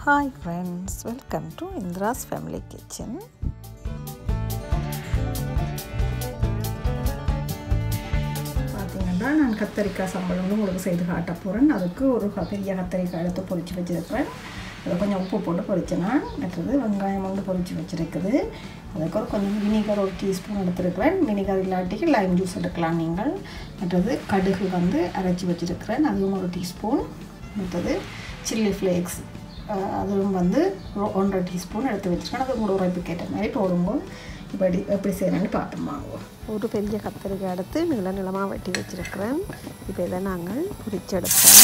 Hi friends welcome to Indira's family kitchen பார்த்தீங்கன்னா நான் கத்தரிக்காய் சம்பளம் வந்து உங்களுக்கு செய்து காட்ட போகிறேன் அதுக்கு ஒரு க- பெரிய கத்தரிக்காய் எடுத்து பொரிச்சு வச்சுருக்கிறேன் அதை கொஞ்சம் உப்பு போட்டு பொரிச்சேன் நான் மற்றது வெங்காயம் வந்து பொரிச்சு வச்சுருக்குது அதுக்கு ஒரு கொஞ்சம் வினிகர் ஒரு டீஸ்பூன் எடுத்துருக்கிறேன் வினிகர் இல்லாட்டிக்கு லைம் ஜூஸ் எடுக்கலாம் நீங்கள் மற்றது கடுகு வந்து அரைச்சி வச்சுருக்கிறேன் அதுவும் ஒரு டீஸ்பூன் மற்றது சில்லி ஃப்ளேக்ஸ் அதுவும் வந்து ஒரு ஒன்றரை டீஸ்பூன் எடுத்து வச்சுருக்கேன் அது உங்களோட உரைப்புக்கு ஏற்ற மாதிரி போடும்போது இப்படி எப்படி செய்யணும்னு பார்ப்போம் வாங்குவோம் ஒரு பெரிய கத்தரிக்காய் எடுத்து நீள நிலமாக வெட்டி வச்சிருக்கிறேன் இப்போ இதை நாங்கள் பொரிச்செடுப்போம்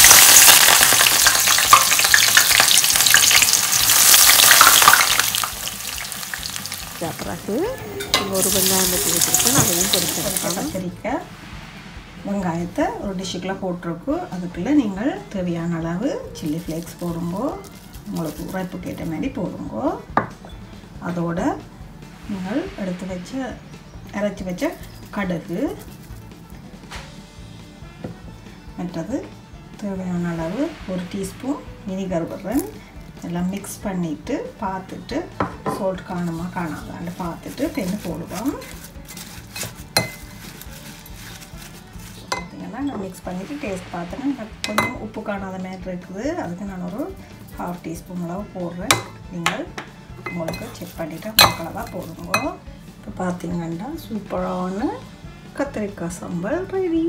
இதுக்கு பிறகு இங்கே ஒரு வெங்காயம் வெட்டி வச்சிருக்கேன் அதையும் பொரிச்செடுப்போம் கத்திரிக்காய் வெங்காயத்தை ஒரு டிஷ்ஷுக்குள்ளே போட்டிருக்கு அதுக்குள்ளே நீங்கள் தேவையான அளவு சில்லி ஃப்ளேக்ஸ் போடுங்கோ உங்களுக்கு உரைப்புக்கு ஏற்ற மாதிரி போடுங்கோ அதோட நீங்கள் எடுத்து வச்ச அரைச்சி வச்ச கடுகு மற்றது தேவையான அளவு ஒரு டீஸ்பூன் வினிகர் விடுறேன் எல்லாம் மிக்ஸ் பண்ணிவிட்டு பார்த்துட்டு சோல்ட் காணுமா காணாதான்னு பார்த்துட்டு பெண்ணு போடுவோம் பார்த்தீங்கன்னா நான் மிக்ஸ் பண்ணிவிட்டு டேஸ்ட் பார்த்தேன்னா எனக்கு கொஞ்சம் உப்பு காணாத மாதிரி இருக்குது அதுக்கு நான் ஒரு ஹாஃப் டீஸ்பூன் அளவு போடுறேன் நீங்கள் உங்களுக்கு செக் பண்ணிவிட்டு உங்களுக்கு அளவாக போடுங்க இப்போ பார்த்தீங்கன்னா சூப்பரான கத்திரிக்காய் சம்பல் ரெடி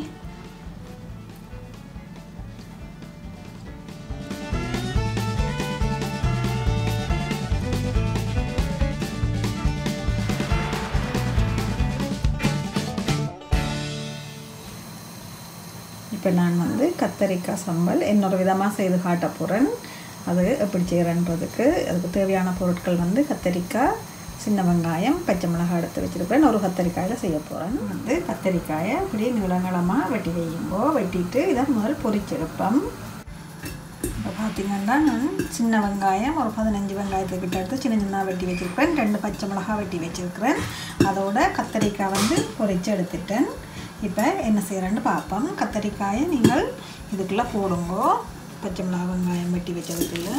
இப்போ நான் வந்து கத்தரிக்காய் சம்பல் இன்னொரு விதமாக செய்து காட்ட போகிறேன் அது எப்படி செய்கிறேன்றதுக்கு அதுக்கு தேவையான பொருட்கள் வந்து கத்தரிக்காய் சின்ன வெங்காயம் பச்சை மிளகாய் எடுத்து வச்சுருப்பேன் ஒரு கத்தரிக்காயில் செய்ய போகிறேன் வந்து கத்தரிக்காயை அப்படியே நீளங்களமாக வெட்டி வையுங்கோ வெட்டிட்டு இதை முதல் பொரிச்செடுப்பேன் இப்போ பார்த்தீங்கன்னா நான் சின்ன வெங்காயம் ஒரு பதினஞ்சு வெங்காயத்துக்கிட்ட எடுத்து சின்ன சின்னதாக வெட்டி வச்சுருக்கிறேன் ரெண்டு பச்சை மிளகாய் வெட்டி வச்சுருக்கிறேன் அதோட கத்தரிக்காய் வந்து பொரிச்சு எடுத்துட்டேன் இப்போ என்ன செய்கிறேன்னு பார்ப்போம் கத்தரிக்காயை நீங்கள் இதுக்குள்ளே போடுங்கோ பச்சை மிளகாய் வெங்காயம் வெட்டி வச்சதுக்குள்ள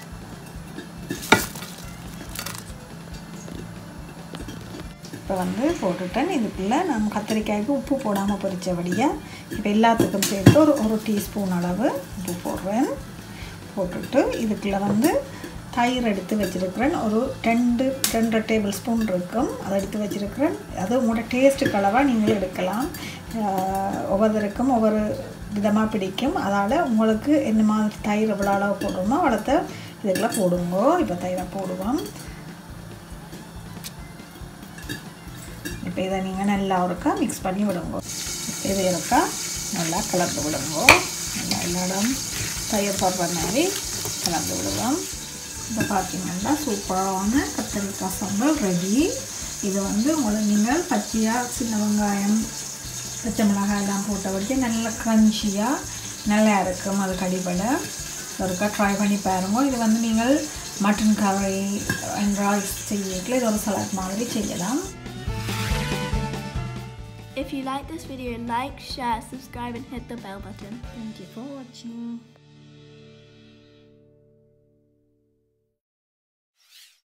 இப்போ வந்து போட்டுட்டேன் இதுக்குள்ளே நான் கத்திரிக்காய்க்கு உப்பு போடாமல் பொரிச்சபடியாக இப்போ எல்லாத்துக்கும் சேர்த்து ஒரு ஒரு டீஸ்பூன் அளவு உப்பு போடுறேன் போட்டுட்டு இதுக்குள்ளே வந்து தயிர் எடுத்து வச்சுருக்கிறேன் ஒரு ரெண்டு ரெண்டு டேபிள் ஸ்பூன் இருக்கும் அதை எடுத்து வச்சுருக்கிறேன் அது உங்களோட டேஸ்ட்டுக்கு அளவாக நீங்கள் எடுக்கலாம் ஆஹ் ஒவ்வொருத்தருக்கும் ஒவ்வொரு விதமாக பிடிக்கும் அதால் உங்களுக்கு என்ன மாதிரி தயிர் எவ்வளோ அளவு போடுறோமோ அவ்வளோத்த இதுக்குள்ளே போடுங்க இப்போ தயிரை போடுவோம் இப்போ இதை நீங்கள் நல்லா ஒருக்கா மிக்ஸ் பண்ணி விடுங்க இது இருக்கா நல்லா கலந்து விடுங்க நல்லா எல்லா இடம் தயிர் படுற மாதிரி கலந்து விடுவோம் இப்போ பார்த்தீங்கன்னா சூப்பரான கத்தரிக்காய் சம்பல் ரெடி இது வந்து உங்களுக்கு நீங்கள் பச்சையாக சின்ன வெங்காயம் பச்சை மிளகாய் எல்லாம் போட்ட வச்சு நல்ல க்ரன்ச்சியாக நல்லா இருக்கும் அது கடிபட ஒருக்கா ட்ரை பண்ணி பாருங்க இது வந்து நீங்கள் மட்டன் கறி அண்ட் ரைஸ் செய்யல இது ஒரு சலாட் மாதிரி செய்யலாம் If you like this video, like, share, subscribe and hit the bell button. Thank you for watching.